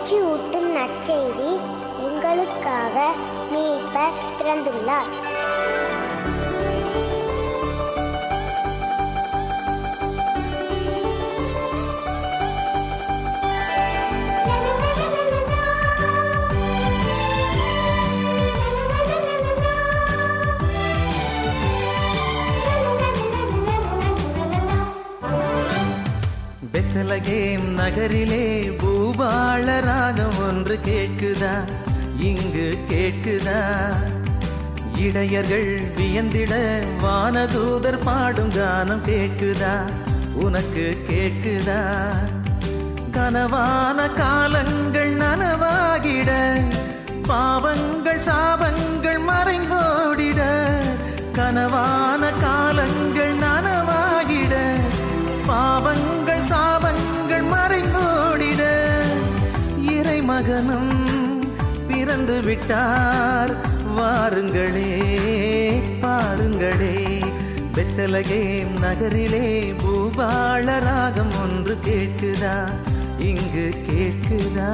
மகிழ்ச்சி ஊட்டும் நற்செய்தி எங்களுக்காக மீட்பர் பிறந்துள்ளார் பெத்தலகேம் நகரிலே பூபாள ராகம் ஒன்று கேட்குதா இங்கு கேட்குதா இடையர்கள் வியந்திட வானதூதர் பாடும் கானம் கேட்குதா உனக்கு கேட்குதா கனவான காலங்கள் நனவாகிட பாவங்கள் சாபங்கள் மறைந்தோடிட கனவான காலங்கள் நனவாகிட பாவங்கள் சாபங்கள் மறைந்தோடிட இறைமகனும் பிறந்து விட்டார் வாருங்களே பாருங்களே பெத்தலகேம் நகரிலே பூபாள ராகம் ஒன்று கேட்குதா இங்கு கேட்குதா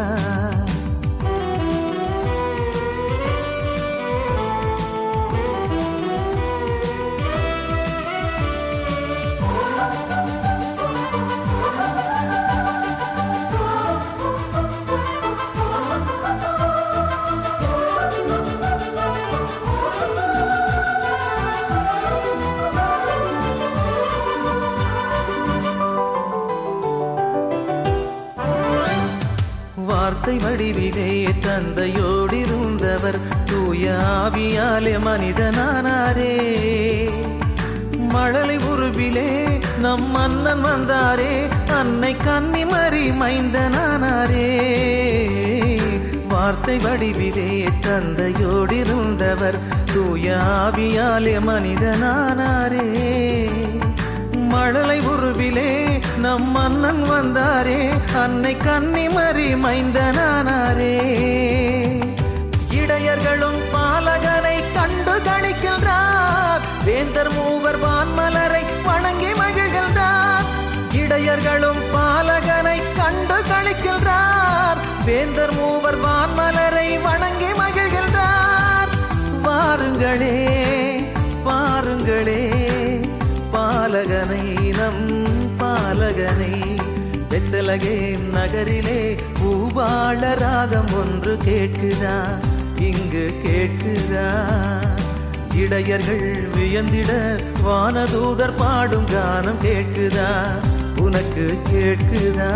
வார்த்தை வடிவிலே தந்தையோடிருந்தவர் தூய ஆவியாலே மனிதனானாரே மழலை உருவிலே நம் மன்னன் வந்தாரே அன்னை கன்னிமரி மைந்தனானாரே வார்த்தை வடிவிலே தந்தையோடிருந்தவர் தூய ஆவியாலே மனிதனானாரே மழலை உருவிலே நம் மன்னன் வந்தாரே அன்னை கன்னிமரி மைந்தனானாரே இடையர்களும் பாலகனை கண்டு கணிக்கின்றார் வேந்தர் மூவர் வான்மலரை வணங்கி மகிழ்கின்றார் இடையர்களும் பாலகனை கண்டு கணிக்கின்றார் வேந்தர் மூவர் வான்மலரை வணங்கி மகிழ்கின்றார் வாருங்களே பாருங்களே பாலகனை நம் பாலகனை பெத்தலகேம் நகரிலே பூபாள ராகம் ஒன்று கேட்குதா இங்கு கேட்குதா இடையர்கள் வியந்திட வானதூதர் பாடும் கானம் கேட்குதா உனக்கு கேட்குதா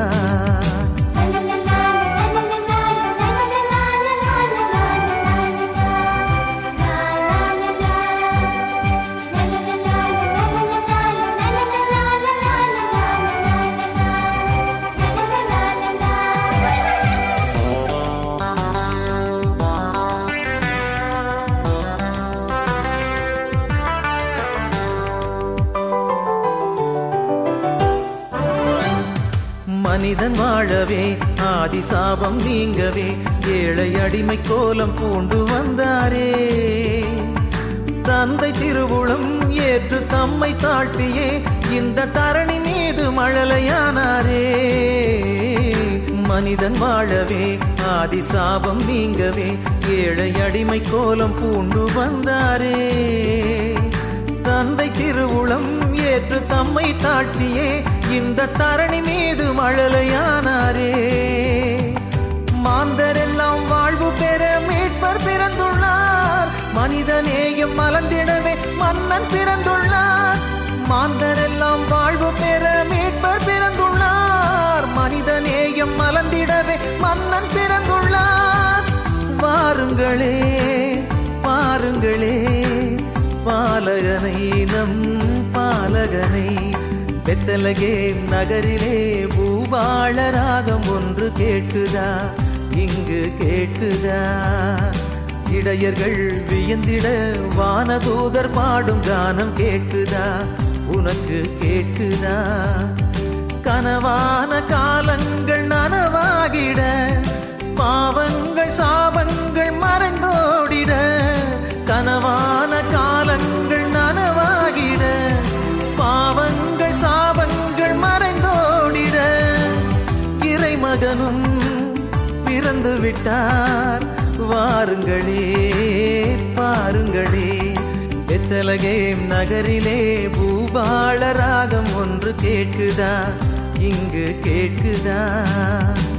மனிதன் வாழவே ஆதி சாபம் நீங்கவே ஏழை அடிமை கோலம் பூண்டு வந்தாரே தந்தை திருவுளம் ஏற்று தம்மை தாழ்த்தியே இந்த தரணி மீது மழலையானாரே மனிதன் வாழவே ஆதி சாபம் நீங்கவே ஏழை அடிமை கோலம் பூண்டு வந்தாரே தந்தை திருவுளம் ஏற்று தம்மை தாழ்த்தியே இந்த தரணி மீது மழலையானாரே மாந்தரெல்லாம் வாழ்வு பெற மீட்பர் பிறந்துள்ளார் மனிதநேயம் மலர்ந்திடவே மன்னன் பிறந்துள்ளார் மாந்தரெல்லாம் வாழ்வு பெற மீட்பர் பிறந்துள்ளார் மனிதநேயம் மலர்ந்திடவே மன்னன் பிறந்துள்ளார் வாருங்களே பாருங்களே பாலகனை நம் பாலகனை பெத்தலகே நகரிலே பூபாள ராகம் ஒன்று கேட்குதா இங்கு கேட்குதா இடையர்கள் வியந்திட வானதூதர் பாடும் கானம் கேட்குதா உனக்கு கேட்குதா கனவான காலங்கள் நனவாகிட பாவங்கள் சாபங்கள் மறைந்தோடிட கனவான காலங்கள் நனவாகிட பாவங்கள் சாபங்கள் மறைந்தோடிட இறைமகனும் பிறந்து விட்டார் வாருங்களே பாருங்களே பெத்தலகேம் நகரிலே பூபாள ராகம் ஒன்று கேட்குதா இங்கு கேட்குதா